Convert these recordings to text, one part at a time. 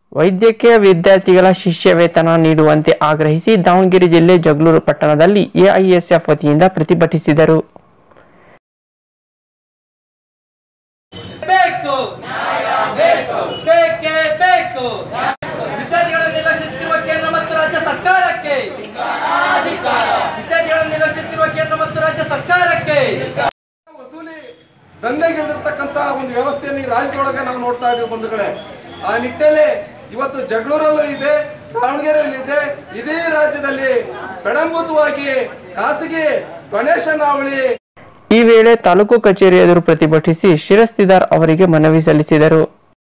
ವೈದ್ಯಕೀಯ ವಿದ್ಯಾರ್ಥಿಗಳ ಶಿಷ್ಯ ವೇತನ ನೀಡುವಂತೆ ಆಗ್ರಹಿಸಿ ದಾವಣಗೆರೆ ಜಿಲ್ಲೆ ಜಗಳೂರು ಪಟ್ಟಣದಲ್ಲಿ ಎಐಎಸ್ಎಫ್ ವತಿಯಿಂದ ಪ್ರತಿಭಟಿಸಿದರು ಬೇಕು ಬೇಕೇ ಬೇಕು ವಿದ್ಯಾರ್ಥಿಗಳನ್ನು ನಿರ್ಲಕ್ಷಿಸುತ್ತಿರುವ ಕೇಂದ್ರ ಮತ್ತು ರಾಜ್ಯ ಸರ್ಕಾರಕ್ಕೆ ವಿದ್ಯಾರ್ಥಿಗಳನ್ನು ನಿರ್ಲಕ್ಷಿಸುತ್ತಿರುವ ಕೇಂದ್ರ ಮತ್ತು ರಾಜ್ಯ ಸರ್ಕಾರಕ್ಕೆ ವಸೂಲಿ ದಂಧೆಗಿಳಿದಿರ್ತಕ್ಕಂಥ ಒಂದು ವ್ಯವಸ್ಥೆಯನ್ನು ಈ ರಾಜ್ಯದೊಳಗೆ ನಾವು ನೋಡ್ತಾ ಇದೀವಿ ಬಂಧುಗಳೇ ಆ ನಿಟ್ಟಿನಲ್ಲಿ ಇವತ್ತು ಜಗಳೂರಲ್ಲೂ ಇದೆ ದಾವಣಗೆರೆಯಲ್ಲಿ ಇದೆ ಇಡೀ ರಾಜ್ಯದಲ್ಲಿ ಬೆಡಂಬೂತವಾಗಿ ಖಾಸಗಿ ಗಣೇಶನಾವಳಿ ಈ ವೇಳೆ ತಾಲೂಕು ಕಚೇರಿ ಎದುರು ಪ್ರತಿಭಟಿಸಿ ಶಿರಸ್ತಿದಾರ್ ಅವರಿಗೆ ಮನವಿ ಸಲ್ಲಿಸಿದರು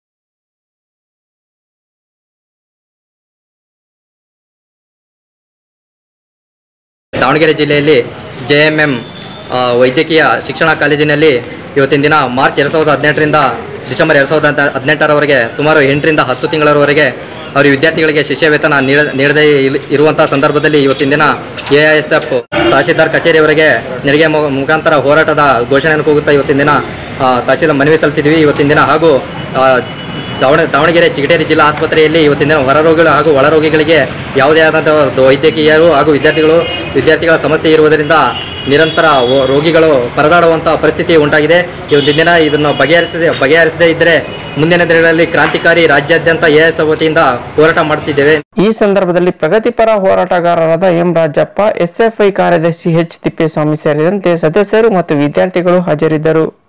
ದಾವಣಗೆರೆ ಜಿಲ್ಲೆಯಲ್ಲಿ ಜೆ ಎಮ್ ಎಮ್ ವೈದ್ಯಕೀಯ ಶಿಕ್ಷಣ ಕಾಲೇಜಿನಲ್ಲಿ ಇವತ್ತಿನ ದಿನ ಮಾರ್ಚ್ ಎರಡು ಸಾವಿರದ ಹದಿನೆಂಟರಿಂದ ಡಿಸೆಂಬರ್ ಎರಡು ಸಾವಿರದ ಹದ್- ಹದಿನೆಂಟರವರೆಗೆ ಸುಮಾರು ಎಂಟರಿಂದ ಹತ್ತು ತಿಂಗಳವರೆಗೆ ಅವರ ವಿದ್ಯಾರ್ಥಿಗಳಿಗೆ ಶಿಷ್ಯ ವೇತನ ನೀಡ ನೀಡದೇ ಇಲ್- ಇರುವಂಥ ಸಂದರ್ಭದಲ್ಲಿ ಇವತ್ತಿನ ದಿನ A I S F tahsildar ಕಚೇರಿಯವರೆಗೆ ನೆರಿಗೆ ಮು- ಮುಖಾಂತರ ಹೋರಾಟದ ಘೋಷಣೆಯನ್ನು ಕೂಗುತ್ತಾ ಇವತ್ತಿನ ದಿನ ಆ, ತಹಶೀಲ್ದಾರ್ ಮನವಿ ಸಲ್ಲಿಸಿದ್ವಿ ಇವತ್ತಿನ ದಿನ ಹಾಗೂ ಆ, ದಾವಣ ದಾವಣಗೆರೆ ಚಿಗಟೇರಿ ಜಿಲ್ಲಾ ಆಸ್ಪತ್ರೆಯಲ್ಲಿ ಇವತ್ತಿನ ದಿನ ಹೊರರೋಗಿಗಳು ಹಾಗೂ ಒಳರೋಗಿಗಳಿಗೆ ಯಾವುದೇ ಆದಂಥ ವೈದ್ಯಕೀಯರು ಹಾಗೂ ವಿದ್ಯಾರ್ಥಿಗಳು ವಿದ್ಯಾರ್ಥಿಗಳ ಸಮಸ್ಯೆ ಇರುವುದರಿಂದ ನಿರಂತರ ಓ- ರೋಗಿಗಳು ಪರದಾಡುವಂಥ ಪರಿಸ್ಥಿತಿ ಉಂಟಾಗಿದೆ ಇವತ್ತಿನ ದಿನ ಇದನ್ನು ಬಗೆಹರಿಸದೆ ಬಗೆಹರಿಸದೇ ಇದ್ದರೆ ಮುಂದಿನ ದಿನಗಳಲ್ಲಿ ಕ್ರಾಂತಿಕಾರಿ ರಾಜ್ಯಾದ್ಯಂತ ಎ ಎಸ್ ವತಿಯಿಂದ ಹೋರಾಟ ಮಾಡುತ್ತಿದ್ದೇವೆ ಈ ಸಂದರ್ಭದಲ್ಲಿ ಪ್ರಗತಿಪರ ಹೋರಾಟಗಾರರಾದ ಎಂ ರಾಜಪ್ಪ ಎಸ್ಎಫ್ಐ ಕಾರ್ಯದರ್ಶಿ ಎಚ್ ತಿಪ್ಪೇಸ್ವಾಮಿ ಸೇರಿದಂತೆ ಸದಸ್ಯರು ಮತ್ತು ವಿದ್ಯಾರ್ಥಿಗಳು ಹಾಜರಿದ್ದರು